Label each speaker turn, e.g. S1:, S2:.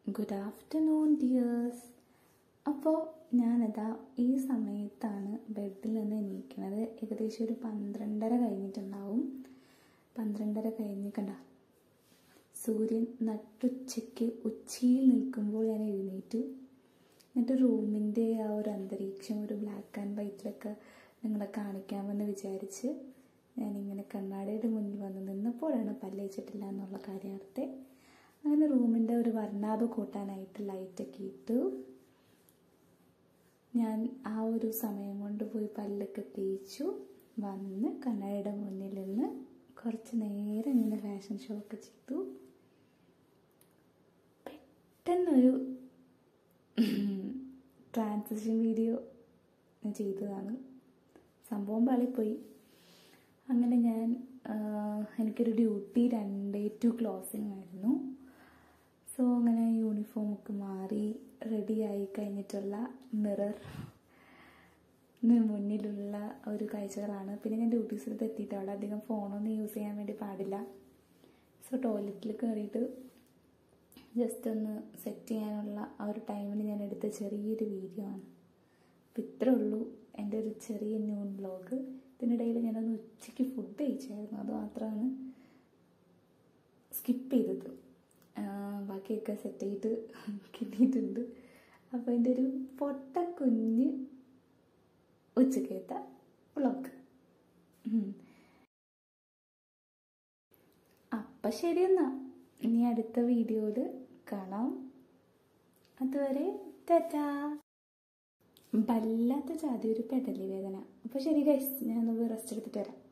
S1: good afternoon dears അപ്പോൾ ഞാനതാ ഈ സമയത്താണ് ബെഡിൽ നിന്ന് എണീക്കുന്നത് ഏകദേശം ഒരു പന്ത്രണ്ടര കഴിഞ്ഞിട്ടുണ്ടാവും പന്ത്രണ്ടര കഴിഞ്ഞ് കണ്ട സൂര്യൻ നട്ടുച്ചയ്ക്ക് ഉച്ചയിൽ നിൽക്കുമ്പോൾ ഞാൻ എഴുന്നേറ്റു എന്നിട്ട് റൂമിൻ്റെ ആ ഒരു അന്തരീക്ഷം ഒരു ബ്ലാക്ക് ആൻഡ് വൈറ്റിലൊക്കെ നിങ്ങളെ കാണിക്കാമെന്ന് വിചാരിച്ച് ഞാനിങ്ങനെ കണ്ണാടിയുടെ മുന്നിൽ വന്ന് നിന്നപ്പോഴാണ് പല്ലേച്ചിട്ടില്ല എന്നുള്ള കാര്യത്തെ അങ്ങനെ റൂമിൻ്റെ ഒരു വർണ്ണാഭ കൂട്ടാനായിട്ട് ലൈറ്റൊക്കെ ഇട്ടു ഞാൻ ആ ഒരു സമയം കൊണ്ട് പോയി പല്ലൊക്കെ തേച്ചു വന്ന് കണ്ണാടിയുടെ മുന്നിൽ നിന്ന് കുറച്ച് നേരം ഇങ്ങനെ ഫാഷൻ ഷോ ഒക്കെ ചെയ്തു പെട്ടെന്നൊരു ട്രാൻസിഷൻ വീഡിയോ ഞാൻ ചെയ്തതാണ് സംഭവം പാളിപ്പോയി അങ്ങനെ ഞാൻ എനിക്കൊരു ഡ്യൂട്ടി രണ്ടേ ടു ക്ലോസിങ് ആയിരുന്നു സോ അങ്ങനെ യൂണിഫോമൊക്കെ മാറി റെഡിയായി കഴിഞ്ഞിട്ടുള്ള മിറർ മുന്നിലുള്ള ഒരു കാഴ്ചകളാണ് പിന്നെ ഞാൻ ഡ്യൂട്ടി സ്ഥലത്ത് എത്തിയിട്ട് അവിടെ അധികം ഫോണൊന്നും യൂസ് ചെയ്യാൻ വേണ്ടി പാടില്ല സോ ടോയ്ലറ്റിൽ കയറിയിട്ട് ജസ്റ്റ് ഒന്ന് സെറ്റ് ചെയ്യാനുള്ള ആ ഒരു ടൈമിൽ ഞാൻ എടുത്ത ചെറിയൊരു വീഡിയോ ആണ് അപ്പം ഇത്രേ ഉള്ളൂ എൻ്റെ ഒരു ചെറിയ ന്യൂൺ വ്ലോഗ് ഇതിനിടയിൽ ഞാനൊന്ന് ഉച്ചയ്ക്ക് ഫുഡ് കഴിച്ചായിരുന്നു അത് മാത്രമാണ് സ്കിപ്പ് ചെയ്തത് ബാക്കിയൊക്കെ സെറ്റ് ചെയ്ത് കിട്ടിയിട്ടുണ്ട് അപ്പോൾ എൻ്റെ ഒരു പൊട്ട കുഞ്ഞ് ഉച്ചക്കത്തെ വ്ളോഗ് അപ്പം ശരിയെന്നാ ഇനി അടുത്ത വീഡിയോയിൽ കാണാം അതുവരെ ടാറ്റാ വല്ലാത്ത ജാതി ഒരു പെടലി വേദന അപ്പോൾ ശരി ഗൈസ് ഞാനൊന്ന് റെസ്റ്റ് എടുത്തിട്ട് വരാം